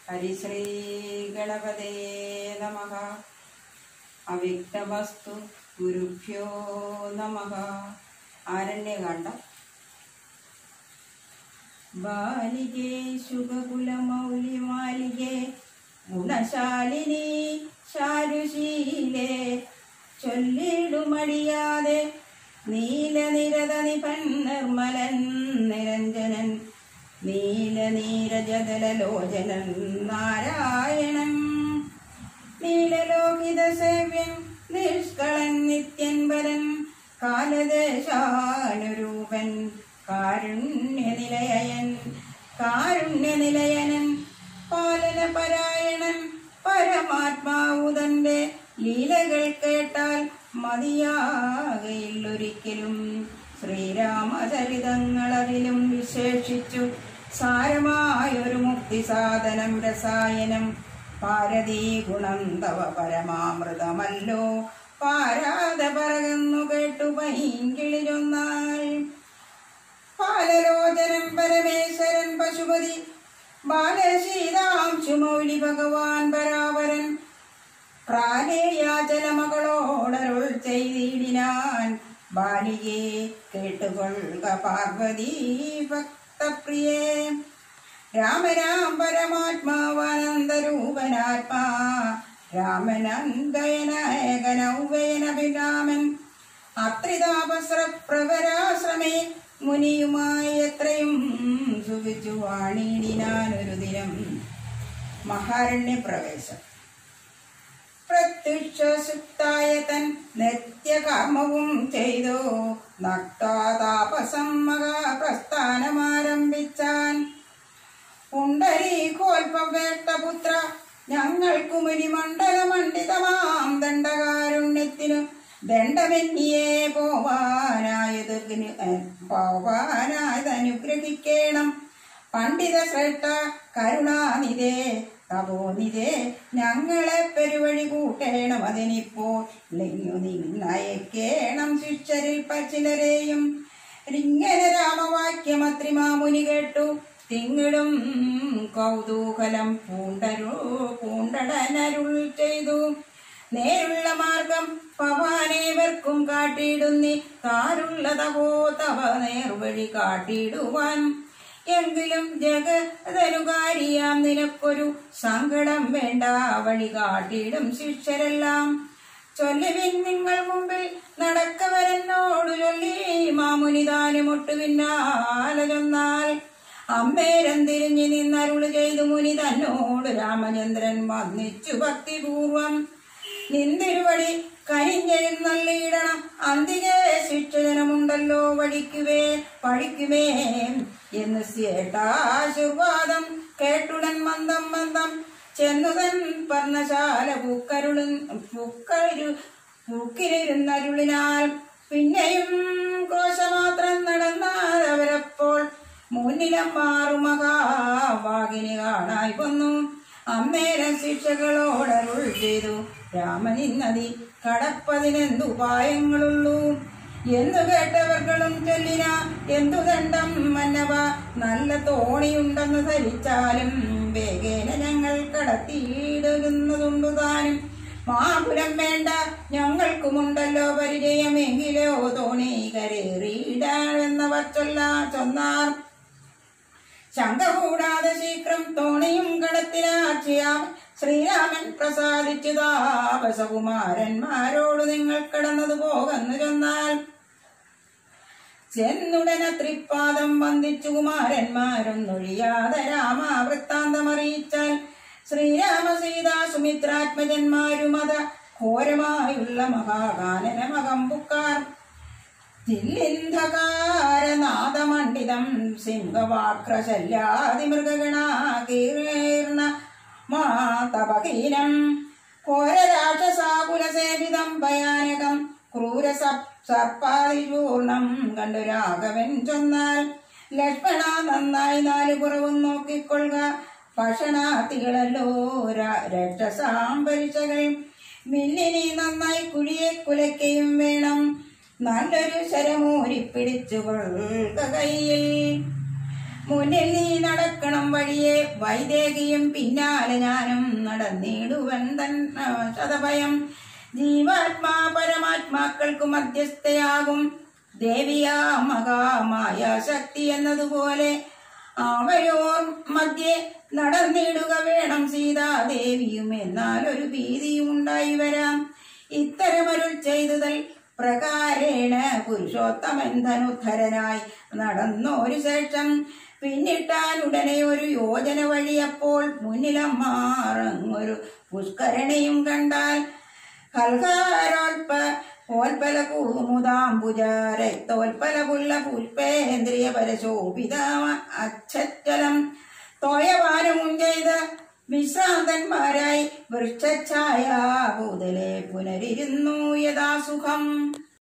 ഹരിശ്രീ ഗണപതേ നമ അവ്യക്തവസ്തു ഗുരുഭ്യോ നമ ആരണ്യകാണ്ഡം ബാലികേ ശുഭകുലമൗലിമാലികേ ഗുണശാലിനി ശാരുശീലേ ചൊല്ലിടുമടിയാതെ നീലനിരത നിപൻ നിർമ്മലൻ നിരഞ്ജനൻ നീലനീരജതലോചനൻ നാരായണൻ നീലലോകിത സേവ്യൻ നിഷ്കളൻ നിത്യൻ വരൻ കാലദേശാനുരൂപൻ കാരുണ്യനിലയൻ കാരുണ്യനിലയനൻ പാലനപരായണൻ പരമാത്മാവുതന്റെ ലീലകൾ കേട്ടാൽ മതിയാകയില്ലൊരിക്കലും ശ്രീരാമചരിതങ്ങളതിലും വിശേഷിച്ചു സാരമായൊരു മുക്തിസാധനം രസായനം പാരതീ ഗുണം തവ പരമാമൃതമല്ലോ പാരാതെ പറകുന്നു കേട്ടു പൈങ്കിളിരൊന്നാൾ പാലലോചനൻ പരമേശ്വരൻ പശുപതി ബാലശീതാംശു മൗലി ഭഗവാൻ പരാപരൻ പ്രാണേയാചല മകളോടരുൾ ചെയ്തിടിനാൻ ബാലികെ കേട്ടുകൊള്ളുക പാർവതി ഭക്തപ്രിയേ രാമനാം പരമാത്മാവാനന്ദരൂപനാത്മാ രാമനന്ദയനായകനൗവയനഭിരാമൻ അത്രിതാപസ്രപ്രവരാശ്രമേ മുനിയുമായി എത്രയും സുഖിച്ചു വാണിടിനാനൊരു ദിനം മഹാരണ്യപ്രവേശം പ്രത്യുഷസുക്തായ തൻ നിത്യകർമ്മവും ചെയ്തു നക്താതാപസമ്മക പ്രസ്ഥാനമാരംഭിച്ചാൻ പുണ്ടരീകോൽപവേട്ടപുത്ര ഞങ്ങൾക്കു മുനിമണ്ഡലമണ്ഡിതമാം ദണ്ഡകാരുണ്യത്തിനു ദണ്ഡമെന്നിയെ പോവാനായത് പോവാനായത് അനുഗ്രഹിക്കേണം പണ്ഡിത ശ്രേഷ്ഠ കരുണാനിധേ തപോനിധേ ഞങ്ങളെ പെരുവഴി കൂട്ടേണം അതിനിപ്പോൾ ലിങ്ങു നിന്നയക്കേണം ശിഷ്യരിൽ പച്ചിലരെയും ഇങ്ങനെ രാമവാക്യം അത്രിമാമുനി കേട്ടു തിങ്ങിടും കൗതൂഹലം പൂണ്ടരു പൂണ്ടടനരുൾ ചെയ്തു നേരുള്ള മാർഗം പവാനേവർക്കും കാട്ടിയിടുന്നി താരുള്ളതവോ തവ നേർവഴി കാട്ടിയിടുവാൻ എങ്കിലും ജഗതനുകാരിയാം നിനക്കൊരു സങ്കടം വേണ്ട വഴി കാട്ടിയിടും ശിഷ്യരെല്ലാം ചൊല്ലുവിൻ നിങ്ങൾ മുമ്പിൽ നടക്കവരെന്നോട് ചൊല്ലി മാമുനിതാനും ഒട്ടുപിന്നാലൊന്നാൽ അമ്മേരം തിരിഞ്ഞു നിന്നരുള് ചെയ്തു മുനി തന്നോട് രാമചന്ദ്രൻ വന്നിച്ചു ഭക്തിപൂർവം നിന്തിരുവടി കരിഞ്ഞെഴുന്നള്ളിയിടണം അന്തികെ ശിക്ഷജനമുണ്ടല്ലോ വഴിക്കുവേ പഴിക്കുവേ എന്ന് സേട്ടാശുർവാദം കേട്ടുടൻ മന്ദം മന്ദം ചെന്നുതൻ പർണശാല പൂക്കരുളും പൂക്കരു പൂക്കിലിരുന്നരുളിനാൽ പിന്നെയും ക്രോശമാത്രം നടന്നവരപ്പോൾ മുന്നിലും മാറുമകാവാകിനി കാണായി വന്നു അമ്മേരം ശിക്ഷകളോടരുൾ ചെയ്തു രാമനിന്നതി കടപ്പതിനെന്തു ഉപായങ്ങളുള്ളൂ എന്നു കേട്ടവർകളും ചൊല്ലിന എന്തു ദണ്ഡം മന്നവ നല്ല തോണിയുണ്ടെന്ന് ധരിച്ചാലും വേഗേന ഞങ്ങൾ കടത്തിയിടുന്നതുണ്ടു താനും മാപുരം വേണ്ട ഞങ്ങൾക്കുമുണ്ടല്ലോ പരിചയമെങ്കിലോ തോണി കരേറിയിടാമെന്നവർ ചൊല്ല ചൊന്നാർ ശങ്ക കൂടാതെ ശീഘ്രം തോണിയും കടത്തിലാക്കിയാം ശ്രീരാമൻ പ്രസാദിച്ചു താപസകുമാരന്മാരോട് നിങ്ങൾ കടന്നതു പോകുന്നു ചെന്നാൽ ചെന്നുടന ത്രിപാദം വന്ദിച്ചു കുമാരന്മാരൊന്നൊഴിയാതെ രാമ വൃത്താന്തമറിയിച്ചാൽ ശ്രീരാമ സീതാ സുമിത്രാത്മജന്മാരുമത ഘോരമായുള്ള മഹാകാനനമകമ്പുക്കാർ തില്ലിന്ധകാരനാദമണ്ഡിതം സിംഹവാക്രശല്യാതിമൃഗഗണാകീർണ മാതപഹീനം ഘോരരാക്ഷസാകുലസേവിതം ഭയാനകം ക്രൂര സർപ്പാതിപൂർണം കണ്ടു രാഘവൻ ചൊന്നാൽ ലക്ഷ്മണ നന്നായി നാലു കുറവും നോക്കിക്കൊള്ളുക ഭക്ഷണാർത്ഥികളല്ലോ രക്ഷസാമ്പരിച്ചകൾ മില്ലിനി നന്നായി കുഴിയെ കുലയ്ക്കുകയും വേണം നല്ലൊരു ശരമൂരി പിടിച്ചുകൊള്ളുക കയ്യിൽ മുന്നിൽ നീ നടക്കണം വഴിയെ വൈദേഹിയും പിന്നാലെ ഞാനും നടന്നിടുവൻ തൻ ആ, ശതഭയം ജീവാത്മാ പരമാത്മാക്കൾക്കു മധ്യസ്ഥയാകും ദേവിയാ മഹാമായ ശക്തി എന്നതുപോലെ അവയോർ മധ്യേ നടന്നിടുക വേണം സീതാദേവിയും എന്നാൽ ഒരു ഭീതിയും ഉണ്ടായി വരാം ഇത്തരമരുൾ ചെയ്തതൽ പ്രകാരേണ പുരുഷോത്തമൻ ധനുദ്ധരനായി നടന്നൊരു ശേഷം പിന്നിട്ടാൻ ഉടനെ ഒരു യോജന വഴിയപ്പോൾ മുന്നിലമ്മാറങ്ങൊരു പുഷ്കരണിയും കണ്ടാൽ കൽഹാരോൽപ ഓൽപല കുമുദാംബുജ രക്തോൽപല പുല്ല പുഷ്പേന്ദ്രിയ പരശോഭിത അച്ഛലം തോയവാനവും ചെയ്ത് വിശ്രാന്തന്മാരായി വൃക്ഷഛായ ഭൂതലെ പുനരിരുന്നു യഥാസുഖം